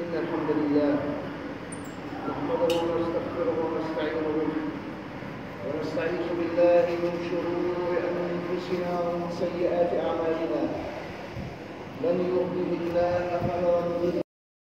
إن الحمد لله نحمده ونستغفره ونستعينه ونستعيذ بالله من شرور أنفسنا ومن سيئات أعمالنا من يهده الله فلا مضل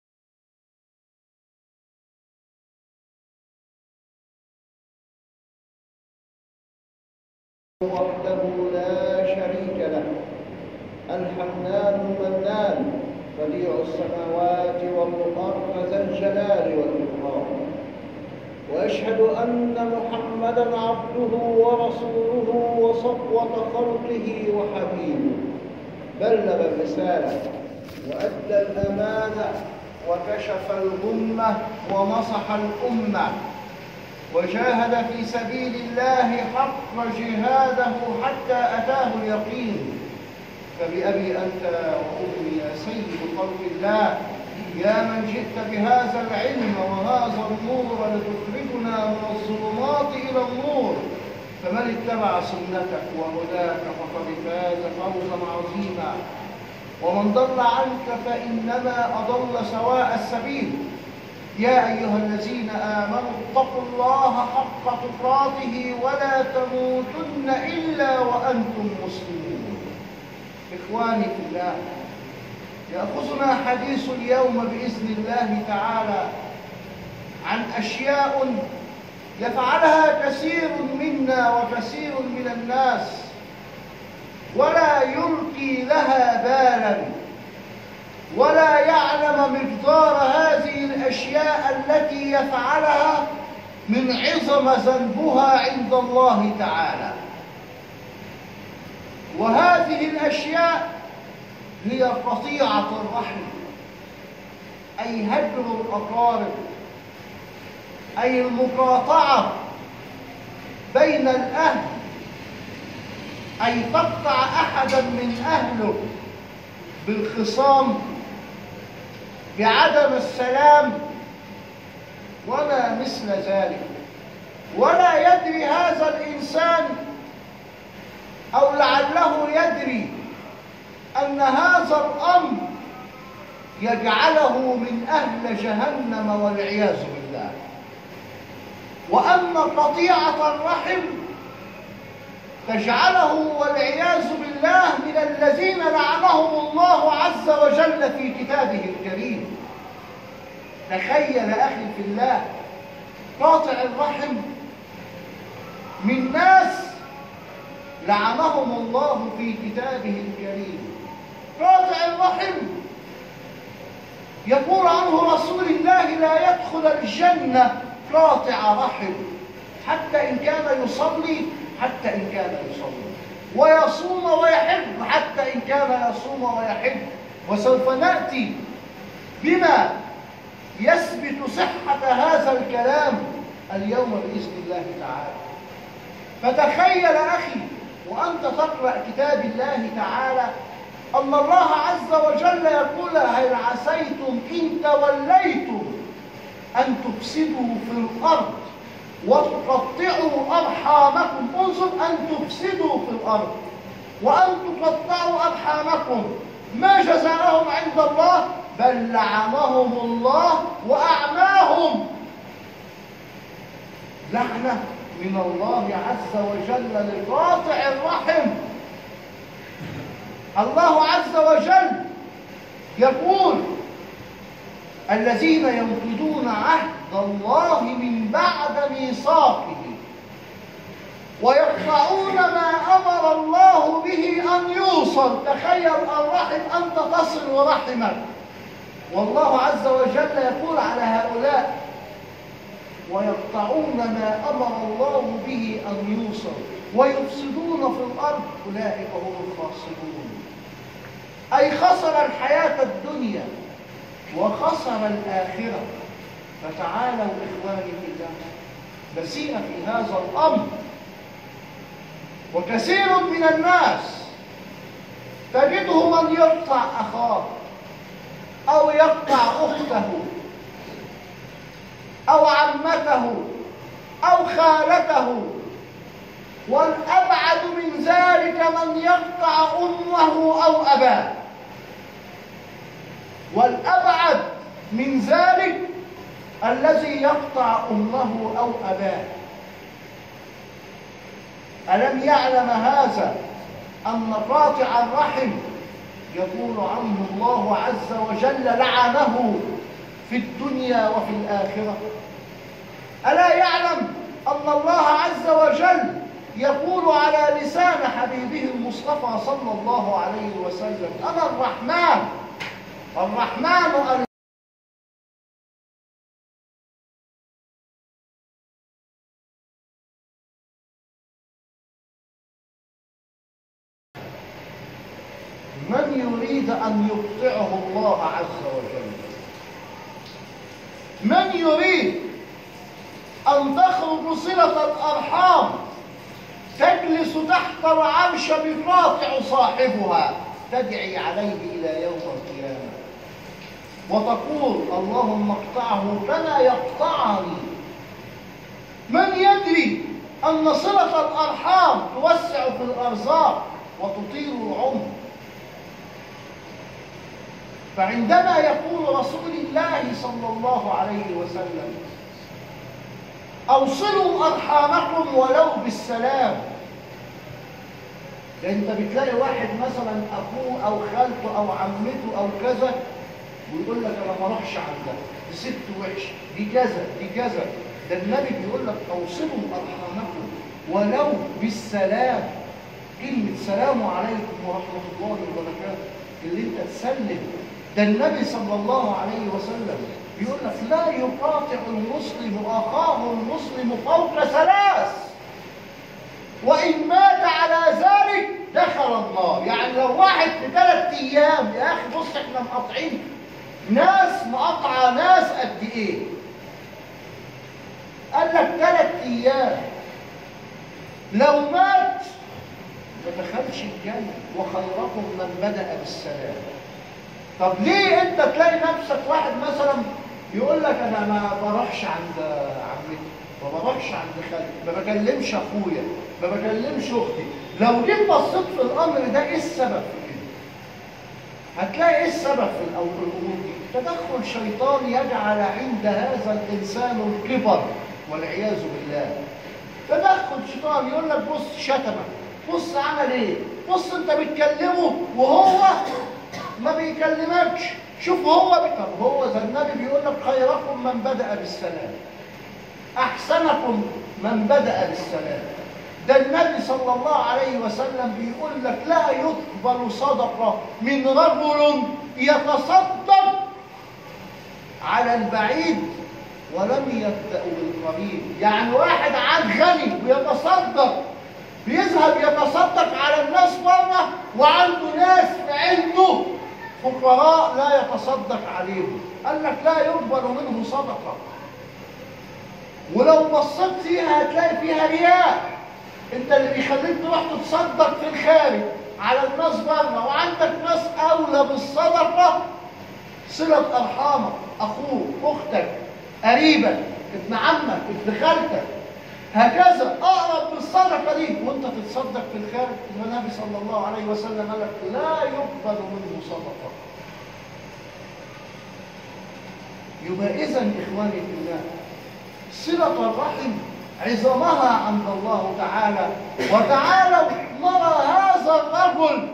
وحده لا شريك له الحنان المنان بديع السماوات والارض ذا الجلال والاكرام واشهد ان محمدا عبده ورسوله وصفوه خلقه وحبيبه بلغ الرساله وادى الامانه وكشف الغمه ونصح الامه وجاهد في سبيل الله حق جهاده حتى أتاه اليقين فبأبي أنت وأمي يا سيد خلق الله يا من جئت بهذا العلم وهذا النور لتخرجنا من الظلمات إلى النور فمن اتبع سنتك وهداك فقد فاز فوزا عظيما ومن ضل عنك فإنما أضل سواء السبيل يا أيها الذين آمنوا اتقوا الله حق تقاته ولا تموتن إلا وأنتم مسلمون إخواني في الله يأخذنا حديث اليوم بإذن الله تعالى عن أشياء يفعلها كثير منا وكثير من الناس ولا يلقي لها بالا ولا يعلم مقدار هذه الأشياء التي يفعلها من عظم ذنبها عند الله تعالى وهذه الأشياء هي قطيعة الرحم أي هجر الأقارب أي المقاطعة بين الأهل أي تقطع أحدا من أهله بالخصام بعدم السلام وما مثل ذلك ولا يدري هذا الإنسان أو لعله يدري أن هذا الأمر يجعله من أهل جهنم والعياذ بالله وأن قطيعة الرحم تجعله والعياذ بالله من الذين لعنهم الله عز وجل في كتابه الكريم تخيل أخي في الله قاطع الرحم من ناس لعنهم الله في كتابه الكريم قاطع الرحم يقول عنه رسول الله لا يدخل الجنة قاطع رحم حتى إن كان يصلي حتى إن كان يصلي ويصوم ويحب حتى إن كان يصوم ويحب وسوف نأتي بما يثبت صحة هذا الكلام اليوم بإذن الله تعالى فتخيل أخي وأنت تقرأ كتاب الله تعالى أن الله عز وجل يقول هل عسيتم إن توليتم أن تفسدوا في الأرض وتقطعوا أرحامكم انظر أن تفسدوا في الأرض وأن تقطعوا أرحامكم ما جزاءهم عند الله بل لعنهم الله وأعماهم لعنة من الله عز وجل لقاطع الرحم الله عز وجل يقول الذين ينقضون عهد الله من بعد ميثاقه ويقطعون ما امر الله به ان يوصل تخيل الرحم انت تصل رحمك والله عز وجل يقول على هؤلاء ويقطعون ما امر الله به ان يوصل ويفسدون في الارض اولئك هم الخاسرون اي خسر الحياه الدنيا وخسر الآخرة فتعالوا إخواني في الله نسيء في هذا الأمر وكثير من الناس تجده من يقطع أخاه أو يقطع أخته أو عمته أو خالته والأبعد من ذلك من يقطع أمه أو أباه والأبعد من ذلك الذي يقطع أمه أو أباه ألم يعلم هذا أن قاطع الرحم يقول عنه الله عز وجل لعنه في الدنيا وفي الآخرة ألا يعلم أن الله عز وجل يقول على لسان حبيبه المصطفى صلى الله عليه وسلم أنا الرحمن الرحمن من يريد أن يقطعه الله عز وجل من يريد أن تخرج صلة الأرحام تجلس تحت العرش بقاطع صاحبها تدعي عليه إلى يوم القيامة وتقول اللهم اقطعه كما يقطعني من يدري أن صلة الأرحام توسع في الأرزاق وتطيل العمر فعندما يقول رسول الله صلى الله عليه وسلم أوصلوا أرحامكم ولو بالسلام ده انت بتلاقي واحد مثلا اخوه او خالته او عمته او كذا ويقول لك انا ما اروحش عندها دي ست وحش دي كذا دي كذا ده النبي بيقول لك اوصلوا ارحامكم ولو بالسلام كلمه سلام عليكم ورحمه الله وبركاته اللي انت تسلم ده النبي صلى الله عليه وسلم بيقول لك لا يقاطع المسلم اخاه المسلم فوق ثلاث وإن مات على ذلك دخل النار يعني لو واحد في ثلاث أيام يا أخي بص إحنا مقاطعين ناس مقاطعة ناس قد إيه قال لك ثلاث أيام لو مات ما دخلش الجنة وخيركم من بدأ بالسلام طب ليه أنت تلاقي نفسك واحد مثلا يقول لك أنا ما بروحش عند عمتي ما بروحش عند خالتي ما بكلمش اخويا ما بكلمش اختي لو جيت بصيت في الامر ده ايه السبب في كده هتلاقي ايه السبب في الامور دي تدخل شيطان يجعل عند هذا الانسان الكبر والعياذ بالله تدخل شيطان يقول لك بص شتمك بص عمل ايه بص انت بتكلمه وهو ما بيكلمكش شوف هو طب هو ذا النبي بيقول لك خيركم من بدأ بالسلام أحسنكم من بدأ بالسلام ده النبي صلى الله عليه وسلم بيقول لك لا يقبل صدقة من رجل يتصدق على البعيد ولم يبدأ بالقريب يعني واحد عاد غني ويتصدق بيذهب يتصدق على الناس بره وعنده ناس في علمه فقراء لا يتصدق عليهم قال لك لا يقبل منه صدقه ولو بصيت فيها هتلاقي فيها رياء انت اللي بيخليك تروح تتصدق في الخارج على الناس بره وعندك ناس اولى بالصدقه صله ارحامك اخوك اختك قريبك ابن عمك ابن خالتك هكذا اقرب بالصدقه دي وانت تتصدق في الخارج النبي صلى الله عليه وسلم قال لك لا يقبل منه صدقه يبقى اذا اخواني في الله صلة الرحم عظمها عند الله تعالى وتعالوا نرى هذا الرجل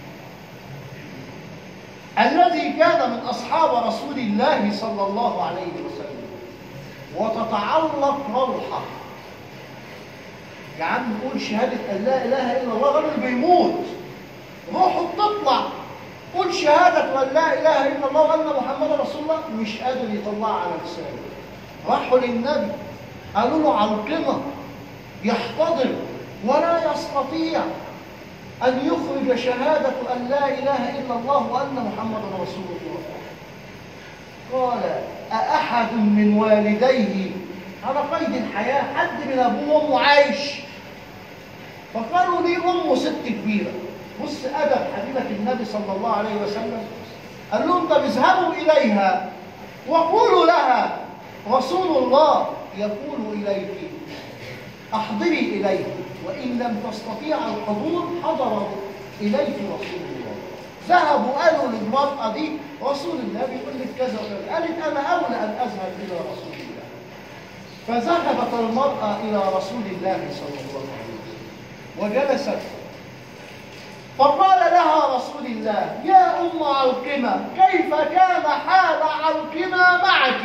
الذي كان من أصحاب رسول الله صلى الله عليه وسلم وتتعلق روحه يا عم قول شهادة أن لا إله إلا الله راجل بيموت روحه بتطلع قول شهادة أن لا إله إلا الله وأن محمد رسول الله مش قادر يطلعها على لسانه راحوا للنبي قالوا له علقمة يحتضر ولا يستطيع أن يخرج شهادة أن لا إله إلا الله وأن محمد رسول الله قال أأحد من والديه على قيد الحياة حد من أبوه وأمه عايش فقالوا لي أمه ست كبيرة بص أدب حبيبة النبي صلى الله عليه وسلم قال لهم طب اذهبوا إليها وقولوا لها رسول الله يقول إليك أحضري إليه وإن لم تستطيع الحضور حضر إليك رسول الله ذهبوا قالوا للمرأة دي رسول الله بيقول لك كذا وكذا قالت أنا أولى أن أذهب إلى رسول الله فذهبت المرأة إلى رسول الله صلى الله عليه وسلم وجلست فقال لها رسول الله يا أم علقمة كيف كان حال علقمة معك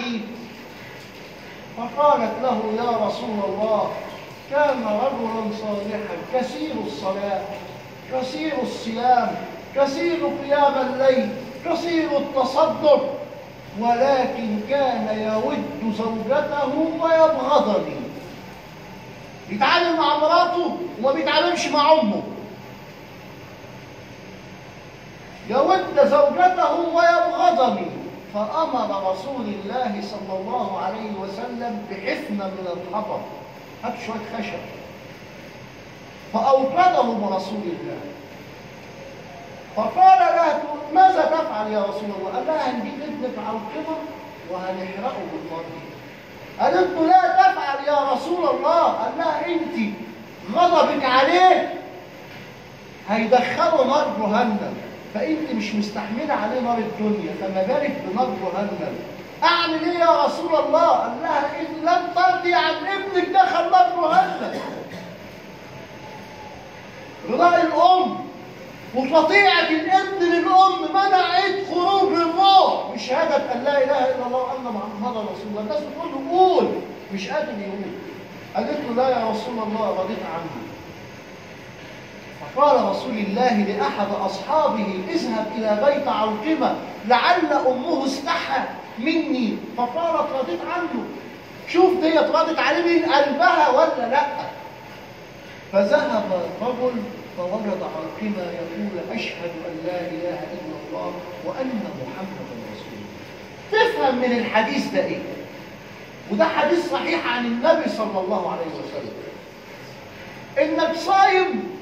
فقالت له يا رسول الله كان رجلا صالحا كثير الصلاة كثير الصيام كثير قيام الليل كثير التصدق ولكن كان يود زوجته ويبغضني بيتعامل مع مراته وما بيتعاملش مع امه يود زوجته ويبغضني فأمر رسول الله صلى الله عليه وسلم بحفنة من الحطب هات شوية خشب فأوقدهم رسول الله فقال لها ماذا تفعل يا رسول الله؟ قال لها هنجيب ابنك على القمر وهنحرقه بالنار قالت له لا تفعل يا رسول الله قال لها انت غضبك عليه هيدخله نار جهنم فانت مش مستحمله عليه نار الدنيا فما بالك بنار جهنم اعمل ايه يا رسول الله قال لها ان لم ترضي عن ابنك دخل نار جهنم رضاء الام وقطيعة الابن للأم منعت خروج الروح بشهادة أن لا إله إلا الله وأن محمدا رسول الله الناس بتقول له قول مش قادر يقول قالت له لا يا رسول الله رضيت عنه فقال رسول الله لأحد أصحابه اذهب إلى بيت علقمة لعل أمه استحى مني فقالت رضيت عنه شوف ديت رضت عليه من قلبها ولا لا فذهب الرجل فوجد علقمة يقول أشهد أن لا إله إلا الله وأن محمدا رسول الله تفهم من الحديث ده إيه وده حديث صحيح عن النبي صلى الله عليه وسلم إنك صايم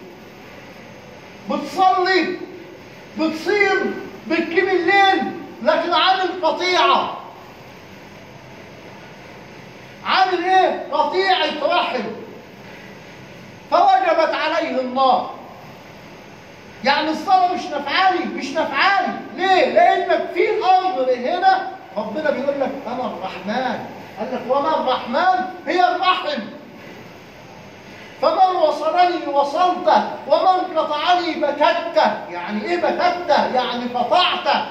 بتصلي بتصيم بتقيم الليل لكن عامل قطيعة عامل ايه؟ قطيعة رحم فوجبت عليه النار يعني الصلاة مش نفعالي مش نفعالي ليه؟ لأنك في أمر هنا ربنا بيقول لك أنا الرحمن قال لك وما الرحمن هي الرحم فمن وصلني وصلته ومن قطعني بتته يعني ايه بتته يعني قطعته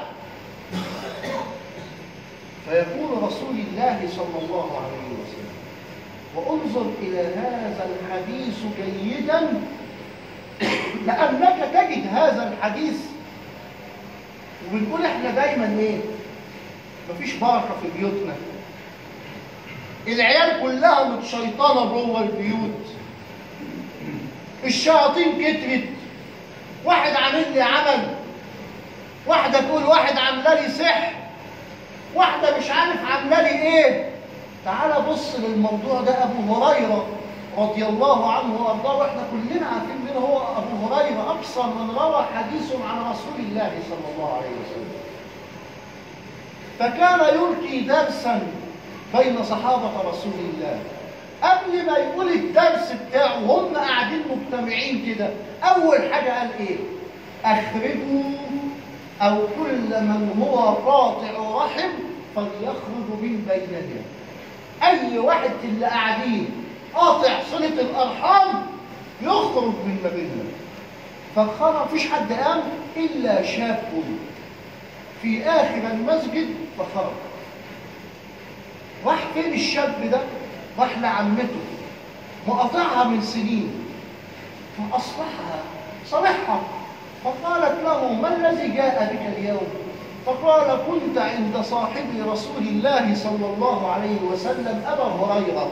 فيقول رسول الله صلى الله عليه وسلم وانظر الى هذا الحديث جيدا لانك تجد هذا الحديث وبنقول احنا دايما ايه مفيش بركه في بيوتنا العيال كلها متشيطنه جوه البيوت الشياطين كترت واحد عامل لي عمل واحده تقول واحد عامله لي سحر واحده مش عارف عامله لي ايه تعال بص للموضوع ده ابو هريره رضي الله عنه وارضاه واحنا كلنا عارفين مين هو ابو هريره اكثر من روى حديث عن رسول الله صلى الله عليه وسلم فكان يلقي درسا بين صحابه رسول الله قبل ما يقول الدرس بتاعه وهم قاعدين مجتمعين كده اول حاجه قال ايه اخرجوا او كل من هو قاطع رحم فليخرج من بيننا اي واحد اللي قاعدين قاطع صله الارحام يخرج من ما بيننا فخرج مفيش حد قام الا شاب في اخر المسجد فخرج راح فين الشاب ده راح لعمته مقاطعها من سنين فأصلحها صلحها فقالت له ما الذي جاء بك اليوم فقال كنت عند صاحبي رسول الله صلى الله عليه وسلم أبا هريرة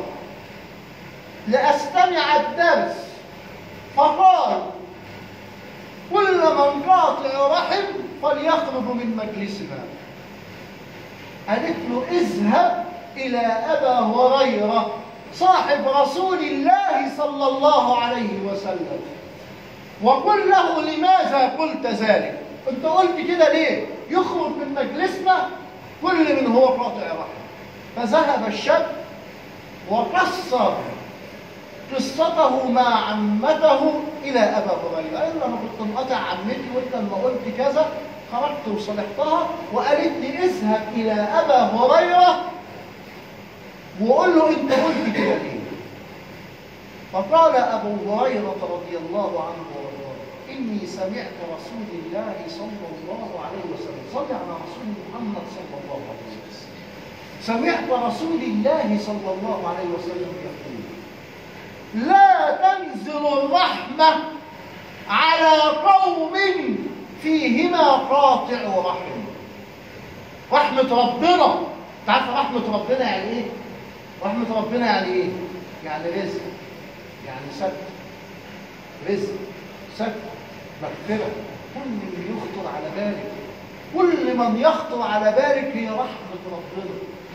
لأستمع الدرس فقال كل من قاطع رحم فليخرج من مجلسنا قالت له اذهب إلى أبا هريرة صاحب رسول الله صلى الله عليه وسلم وقل له لماذا قلت ذلك انت قلت كده ليه يخرج من مجلسنا كل من هو قاطع رحم فذهب الشاب وقص قصته مع عمته الى ابا هريره قال له انا كنت مقاطع عمتي وانت لما قلت كذا خرجت وصلحتها وقالت لي اذهب الى ابا هريره وقول له انت قلت كده ليه فقال ابو هريره رضي الله عنه وارضاه اني سمعت رسول الله صلى الله عليه وسلم صلى على رسول محمد صلى الله عليه وسلم سمعت رسول الله صلى الله عليه وسلم يقول لا تنزل الرحمه على قوم فيهما قاطع رحم رحمه ربنا تعرف رحمه ربنا يعني ايه رحمه ربنا يعني ايه يعني رزق يعني ستر رزق ستر مغفرة كل اللي يخطر على بالك كل من يخطر على بالك هي رحمة ربنا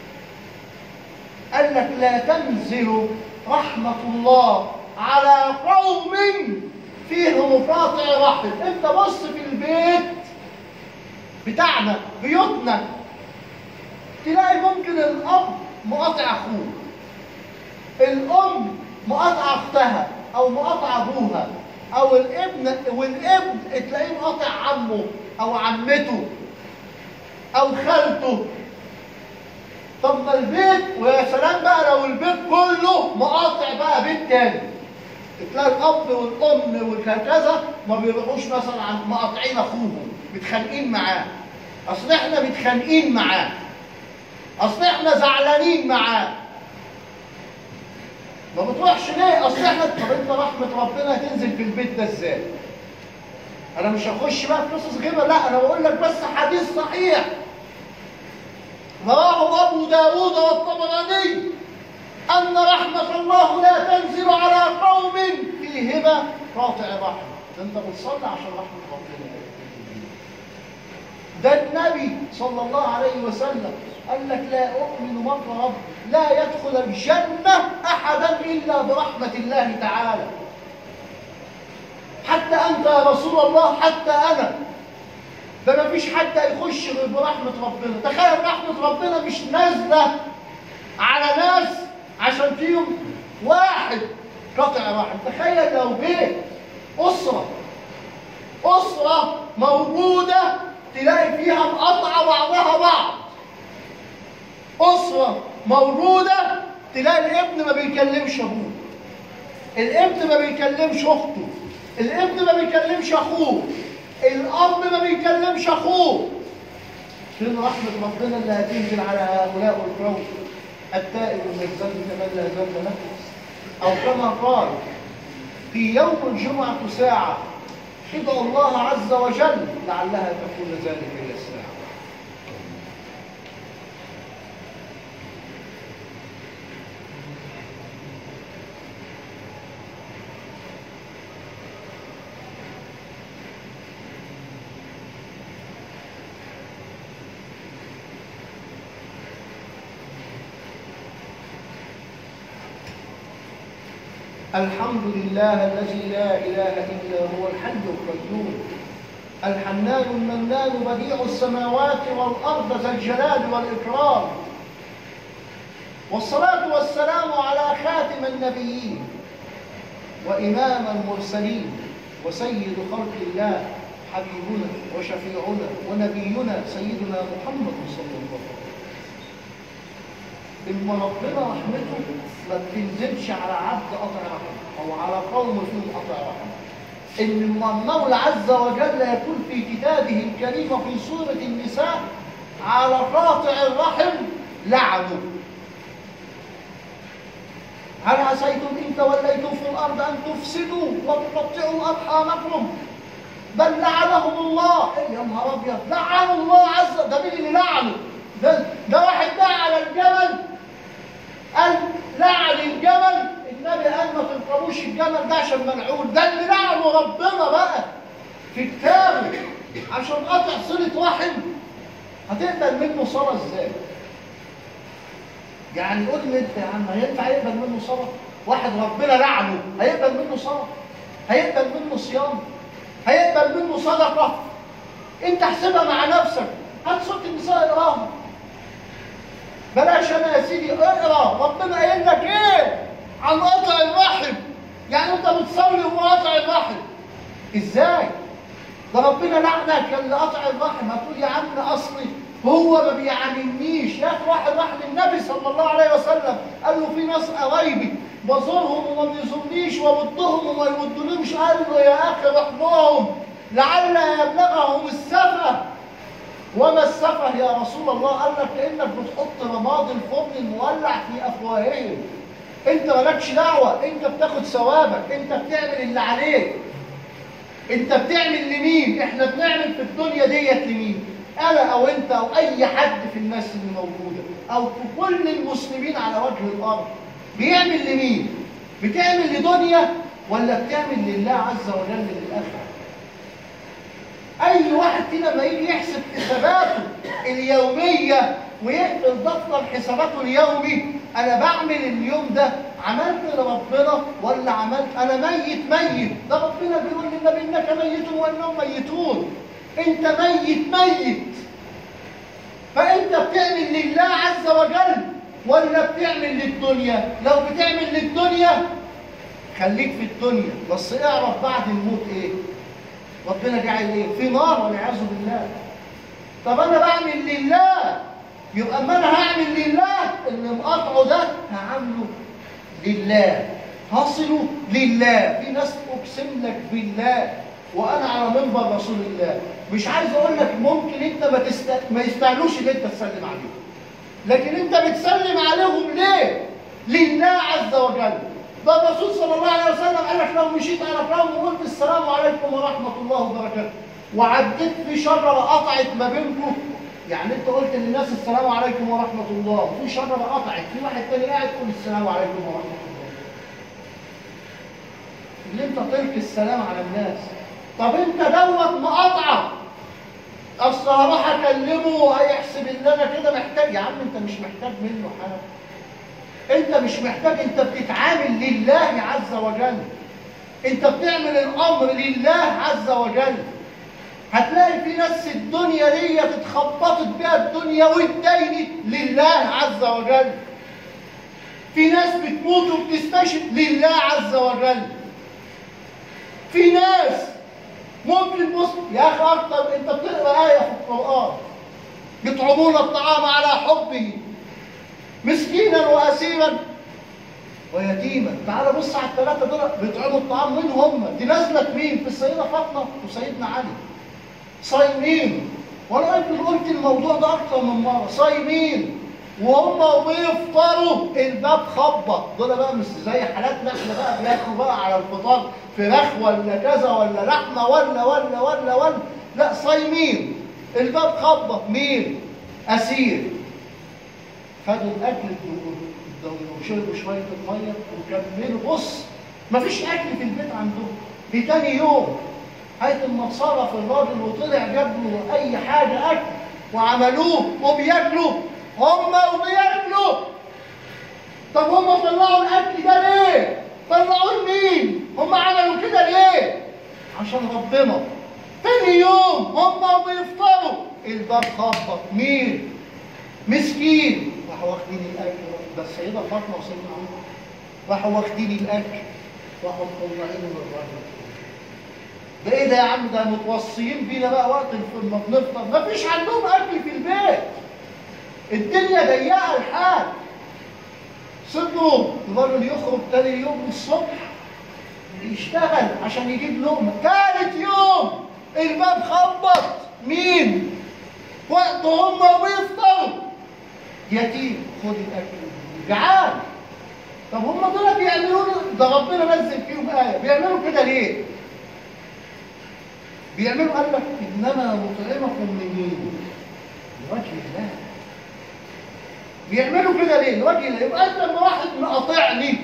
قال لك لا تنزل رحمة الله على قوم فيهم قاطع رحم انت بص في البيت بتاعنا بيوتنا تلاقي ممكن الاب مقاطع اخوه الام مقاطعه اختها او مقاطعه ابوها او الابن والابن تلاقيه مقاطع عمه او عمته او خالته طب ما البيت ويا سلام بقى لو البيت كله مقاطع بقى بيت تاني تلاقي الاب والام وهكذا ما بيروحوش مثلا عن مقاطعين اخوهم متخانقين معاه اصل احنا متخانقين معاه اصل احنا زعلانين معاه ما بتروحش ليه اصل احنا طب انت رحمه ربنا هتنزل في البيت ده ازاي انا مش هخش بقى في قصص غيبه لا انا بقول لك بس حديث صحيح رواه ابو داود والطبراني ان رحمه الله لا تنزل على قوم فيهما قاطع رحم ده انت بتصلي عشان رحمه ربنا ده النبي صلى الله عليه وسلم قال لك لا أؤمن مر رب لا يدخل الجنة أحدا إلا برحمة الله تعالى حتى أنت يا رسول الله حتى أنا ده ما فيش حد هيخش غير برحمة ربنا تخيل رحمة ربنا مش نازلة على ناس عشان فيهم واحد قطع واحد تخيل لو بيت أسرة أسرة موجودة تلاقي فيها مقطعة بعضها بعض أسرة موجودة تلاقي الابن ما بيكلمش أبوه الابن ما بيكلمش أخته الابن ما بيكلمش أخوه الأب ما بيكلمش أخوه فين رحمة ربنا اللي هتنزل على هؤلاء القوم التائب من الذنب كمن لا ذنب له أو كما قال في يوم الجمعة ساعة ادعوا الله عز وجل لعلها تكون ذلك هي الساعة الحمد لله الذي لا إله إلا هو الحي القيوم الحنان المنان بديع السماوات والأرض ذا الجلال والإكرام والصلاة والسلام على خاتم النبيين وإمام المرسلين وسيد خلق الله حبيبنا وشفيعنا ونبينا سيدنا محمد صلى الله عليه وسلم إن ربنا رحمته ما بتنزلش على عبد قطع رحم أو على قوم فيهم قطع رحم إن المولى عز وجل يقول في كتابه الكريم في سورة النساء على قاطع الرحم لعنه هل عسيتم إن توليتم في الأرض أن تفسدوا وتقطعوا أرحامكم بل لعنهم الله إيه يا نهار أبيض لعنوا الله عز وجل ده مين اللي لعنه؟ ده, ده واحد دعا على الجبل قال لعن الجمل النبي قال ما تركبوش الجمل ده عشان ملعون ده اللي لعنه ربنا بقى في كتابه عشان قطع صلة رحم هتقبل منه صلاة ازاي؟ يعني قول لي انت يا عم هينفع يقبل منه صلاة؟ واحد ربنا لعنه هيقبل منه صلاة؟ هيقبل منه صيام؟ هيقبل منه صدقة؟ انت احسبها مع نفسك هات صوت النساء اقراها بلاش انا يا سيدي اقرا ربنا قايل لك ايه عن قطع الرحم يعني انت بتصلي وقاطع الرحم ازاي ده ربنا لعنك اللي قطع الرحم هتقول يا عم اصلي هو ما بيعاملنيش يا اخي واحد راح للنبي صلى الله عليه وسلم قال له في ناس قرايبي بزورهم وما بيزورنيش وودهم وما يودونيش قال له يا اخي روح لهم لعل يبلغهم السفه وما السفه يا رسول الله قال لك كانك بتحط رماد الفرن المولع في افواههم انت مالكش دعوه انت بتاخد ثوابك انت بتعمل اللي عليك انت بتعمل لمين احنا بنعمل في الدنيا ديت لمين انا او انت او اي حد في الناس اللي موجوده او في كل المسلمين على وجه الارض بيعمل لمين بتعمل لدنيا ولا بتعمل لله عز وجل للاخره اي واحد فينا ما يجي يحسب حساباته اليوميه ويقفل دفتر حساباته اليومي انا بعمل اليوم ده عملت لربنا ولا عملت انا ميت ميت ده ربنا بيقول للنبي انك ميت وانهم ميتون انت ميت ميت فانت بتعمل لله عز وجل ولا بتعمل للدنيا لو بتعمل للدنيا خليك في الدنيا بس اعرف بعد الموت ايه ربنا جعل ايه في نار والعياذ بالله طب انا بعمل لله يبقى اما انا هعمل لله اللي مقاطعه ده هعمله لله هصله لله في ناس اقسم لك بالله وانا على منبر رسول الله مش عايز اقول لك ممكن انت ما تست... ما يستاهلوش ان انت تسلم عليهم لكن انت بتسلم عليهم ليه لله عز وجل ده الرسول صلى الله عليه وسلم قال لك لو مشيت على قوم وقلت السلام عليكم ورحمه الله وبركاته وعديت في شجره قطعت ما بينكم يعني انت قلت للناس السلام عليكم ورحمه الله وفي شجره قطعت في واحد تاني قاعد يقول السلام عليكم ورحمه الله اللي انت تلقي السلام على الناس طب انت دوت مقاطعه اصل هروح اكلمه هيحسب ان انا كده محتاج يا عم انت مش محتاج منه حاجه انت مش محتاج انت بتتعامل لله عز وجل انت بتعمل الامر لله عز وجل هتلاقي في ناس الدنيا دي اتخبطت بيها الدنيا واتدينت لله عز وجل في ناس بتموت وبتستشهد لله عز وجل في ناس ممكن بص يا اخي اكتر انت بتقرا ايه في القران يطعمون الطعام على حبه مسكينا واسيرا ويتيما تعال بص على الثلاثه دول بيطعموا الطعام مين هم دي نازله مين في السيده فاطمه وسيدنا علي صايمين وانا يمكن قلت الموضوع ده اكتر من مره صايمين وهم بيفطروا الباب خبط دول بقى مش زي حالاتنا احنا بقى بياكلوا بقى على الفطار فراخ ولا كذا ولا لحمه ولا ولا ولا ولا لا صايمين الباب خبط مين؟ اسير خدوا الاكل وشربوا شويه الميه وكملوا بص مفيش اكل في البيت عندهم دي تاني يوم هيئه اتصرف الراجل وطلع جاب له اي حاجه اكل وعملوه وبياكلوا هم وبياكلوا طب هم طلعوا الاكل ده ليه؟ طلعوه لمين؟ هم عملوا كده ليه؟ عشان ربنا تاني يوم هم وبيفطروا الباب خبط مين؟ مسكين راحوا واخدين الاكل ده السيده فاطمه وسيدنا عمر راحوا واخدين الاكل راحوا مطلعينه من الراجل ده ايه ده يا عم ده متوصيين بينا بقى وقت ما بنفطر مفيش عندهم اكل في البيت الدنيا ضيقه الحال صدقوا الراجل يخرج تاني يوم الصبح يشتغل عشان يجيب لقمه ثالث يوم الباب خبط مين؟ وقت هم بيفطروا يتيم خد الاكل جعان طب هم دول بيعملوا ده ربنا نزل فيهم ايه بيعملوا كده ليه؟ بيعملوا قال لك انما نطعمكم من مين؟ لوجه الله بيعملوا كده ليه؟ لوجه الله يبقى انت لما واحد مقاطعني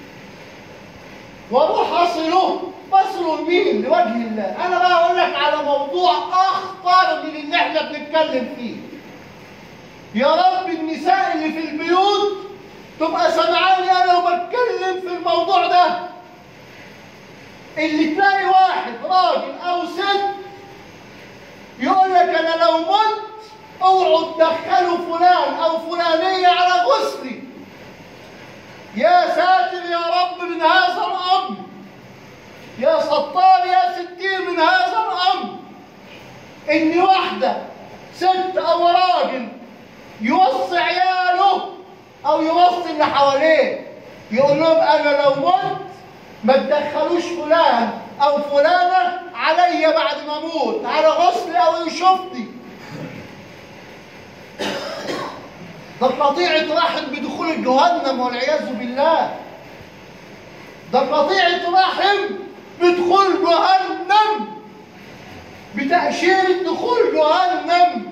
واروح اصله بصله لمين؟ لوجه الله انا بقى اقول لك على موضوع اخطر من اللي احنا بنتكلم فيه يا رب النساء اللي في البيوت تبقى سمعاني انا وبتكلم في الموضوع ده اللي تلاقي واحد راجل او ست يقول لك انا لو مت اوعوا تدخلوا فلان او فلانيه على غسلي يا ساتر يا رب من هذا الامر يا سطار يا ستير من هذا الأمر إن واحدة ست أو راجل يوصي عياله أو يوصي اللي حواليه يقول لهم أنا لو مت ما تدخلوش فلان أو فلانة عليا بعد ما أموت على غسلي أو يشوفني ده قطيعة رحم بدخول جهنم والعياذ بالله ده قطيعة رحم بدخول جهنم بتأشيرة دخول جهنم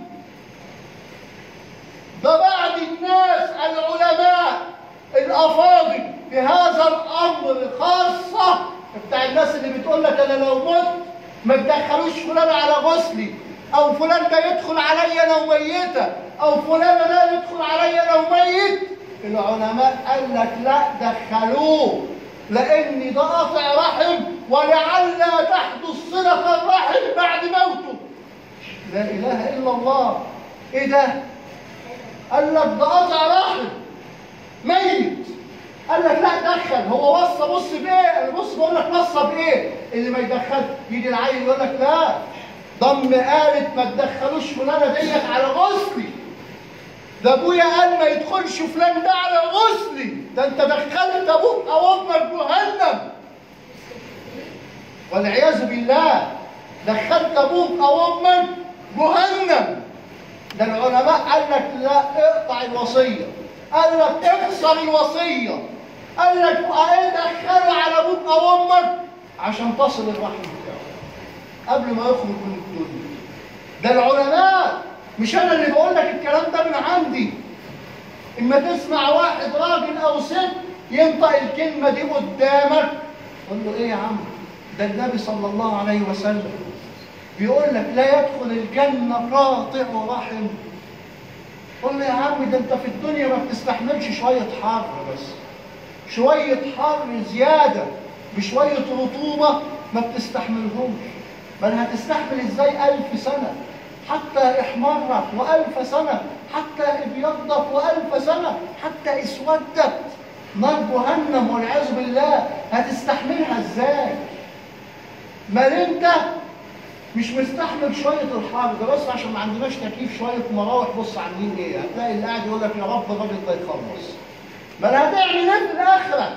ده بعد الناس العلماء الأفاضل في هذا الأمر خاصة بتاع الناس اللي بتقول لك أنا لو مت ما تدخلوش فلان على غسلي أو فلان ده يدخل عليا لو ميتة أو فلان ده يدخل عليا لو ميت العلماء قال لك لا دخلوه لأن ده قاطع رحم ولعل تحدث صلة الرحم بعد موته لا إله إلا الله إيه ده؟ قال لك ده قاطع رحم ميت قال لك لا دخل هو وصى بص بايه انا بص بقول لك وصى بايه اللي ما يدخل يجي العيل يقول لك لا ضم قالت ما تدخلوش فلانه ديت على غسلي ده ابويا قال ما يدخلش فلان ده على غسلي ده انت دخلت ابوك او امك جهنم والعياذ بالله دخلت ابوك او امك جهنم ده العلماء قال لك لا اقطع الوصيه قال لك اكسر الوصيه قال لك دخله على ابوك او امك عشان تصل الرحم بتاعه قبل ما يخرج من الدنيا ده العلماء مش انا اللي بقول لك الكلام ده من عندي اما تسمع واحد راجل او ست ينطق الكلمه دي قدامك قول له ايه يا عم ده النبي صلى الله عليه وسلم بيقول لك لا يدخل الجنه قاطع رحم قول له يا عم ده انت في الدنيا ما بتستحملش شويه حر بس شويه حر زياده بشويه رطوبه ما بتستحملهمش بل هتستحمل ازاي ألف سنة حتى احمرت وألف سنة حتى ابيضت وألف سنة حتى اسودت نار جهنم والعياذ بالله هتستحملها ازاي ما انت مش مستحمل شوية الحر ده بس عشان ما عندناش تكييف شوية مراوح بص عاملين ايه هتلاقي اللي قاعد يقول لك يا رب الراجل ده يخلص بل هتعمل ايه في الآخرة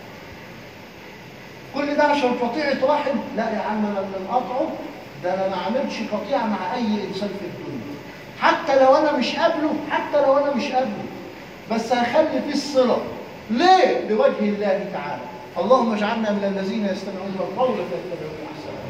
كل ده عشان قطيعة رحم لا يا عم انا اللي مقاطعه ده انا ما عملتش قطيعة مع اي انسان في الدنيا حتى لو انا مش قابله حتى لو انا مش قابله بس هخلي فيه الصلة ليه؟ لوجه الله تعالى اللهم اجعلنا من الذين يستمعون القول فيتبعون احسنه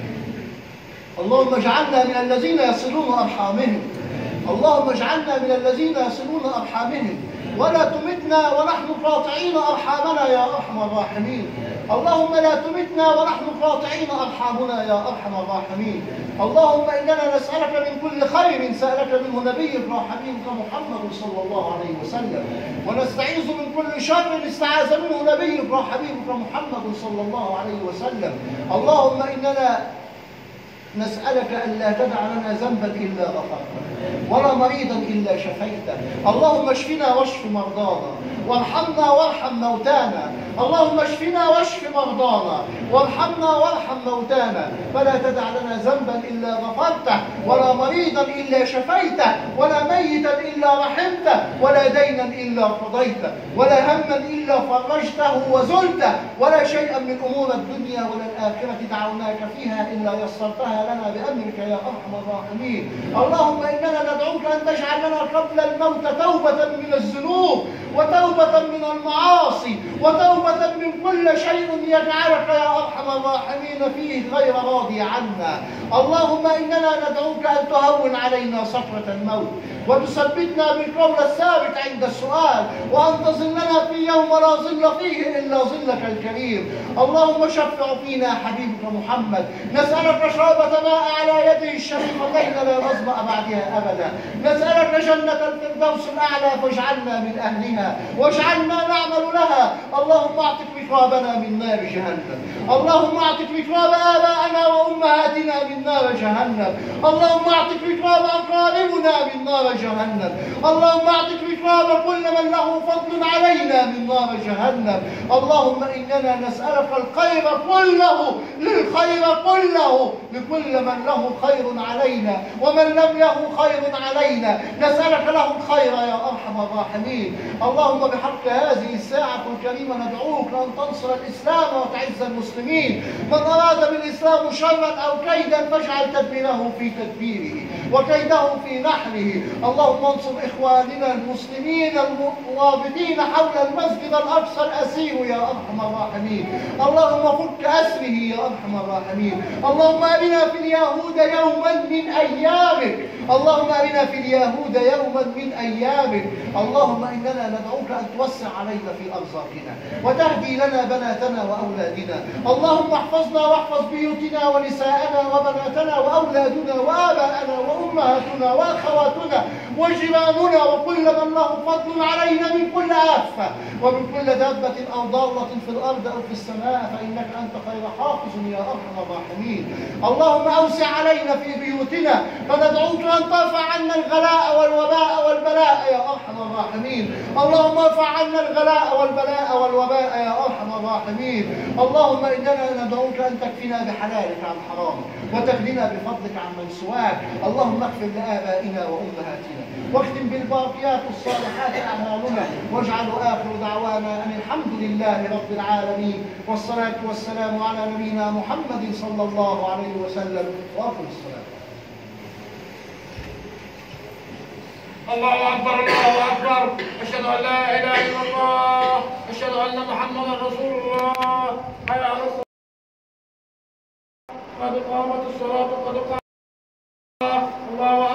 اللهم اجعلنا من الذين يصلون ارحامهم اللهم اجعلنا من الذين يصلون ارحامهم ولا تمتنا ونحن قاطعين ارحامنا يا ارحم الراحمين اللهم لا تمتنا ونحن قاطعين ارحامنا يا ارحم الراحمين اللهم اننا نسالك من كل خير سالك منه نبيك وحبيبك محمد صلى الله عليه وسلم ونستعيذ من كل شر استعاذ منه نبيك وحبيبك محمد صلى الله عليه وسلم اللهم اننا نسألك ألا تدع لنا ذنبا إلا غفرته ولا مريضا إلا شفيته اللهم اشفنا واشف مرضانا وارحمنا وارحم موتانا اللهم اشفنا واشف مرضانا وارحمنا وارحم موتانا فلا تدع لنا ذنبا إلا غفرته ولا مريضا إلا شفيته ولا ميتا إلا رحمته ولا دينا إلا قضيته ولا هما إلا فرجته وزلته ولا شيئا من أمور الدنيا ولا الآخرة دعوناك فيها إلا يسرتها لنا بأمرك يا أرحم الراحمين اللهم إننا ندعوك أن تجعل لنا قبل الموت توبة من الذنوب وتوبة من المعاصي وتوبة من كل شيء يجعلك يا أرحم الراحمين فيه غير راضي عنا اللهم إننا ندعوك أن تهون علينا سكرة الموت وتثبتنا بالقول الثابت عند السؤال وأن تظلنا في يوم لا ظل فيه إلا ظلك الكريم اللهم شفع فينا حبيبك محمد نسألك شربة ماء على يده الشريفتين لا نظمأ بعدها أبدا نسألك جنة الفردوس الأعلى فاجعلنا من أهلها واجعلنا نعمل لها اللهم اعتق رقابنا من نار جهنم اللهم اعتق رقاب آبائنا وأمهاتنا من نار جهنم اللهم اعتق رقاب أقاربنا من نار جهنم اللهم اعتق رقاب عقاب كل من له فضل علينا من نار جهنم اللهم إننا نسألك الخير كله للخير كله لكل من له خير علينا ومن لم له خير علينا نسألك له الخير يا أرحم الراحمين اللهم بحق هذه الساعة الكريمة ندعوك أن تنصر الإسلام وتعز المسلمين من أراد بالإسلام شرا أو كيدا فاجعل تدبيره في تدبيره وكيده في نحره اللهم انصر إخواننا المسلمين المرابطين حول المسجد الأقصى الأسير يا أرحم الراحمين اللهم فك أسره يا أرحم الراحمين اللهم أرنا في اليهود يوما من أيامك اللهم أرنا في اليهود يوما من أيامك اللهم إننا ندعوك أن توسع علينا في أرزاقنا وتهدي لنا بناتنا وأولادنا اللهم احفظنا واحفظ بيوتنا ونساءنا وبناتنا وأولادنا وآباءنا وأمهاتنا وأخواتنا وجيراننا وكل من له فضل علينا من كل آفة ومن كل دابة أو ضالة في الأرض أو في السماء فإنك أنت خير حافظ يا أرحم الراحمين اللهم أوسع علينا في بيوتنا فندعوك أن ترفع عنا الغلاء والوباء والبلاء يا أرحم الراحمين اللهم ارفع عنا الغلاء والبلاء والوباء يا أرحم الراحمين اللهم إننا ندعوك أن تكفينا بحلالك عن حرامك وتغننا بفضلك عن من سواك اللهم اغفر لآبائنا وأمهاتنا واختم بالباقيات الصالحات أعمالنا واجعل آخر دعوانا أن الحمد لله رب العالمين والصلاة والسلام على نبينا محمد صلى الله عليه وسلم وأقم الصلاة الله اكبر الله اكبر اشهد ان لا اله الا الله اشهد ان محمدا رسول الله حي على الصلاه قد قامت الصلاه قد قامت الله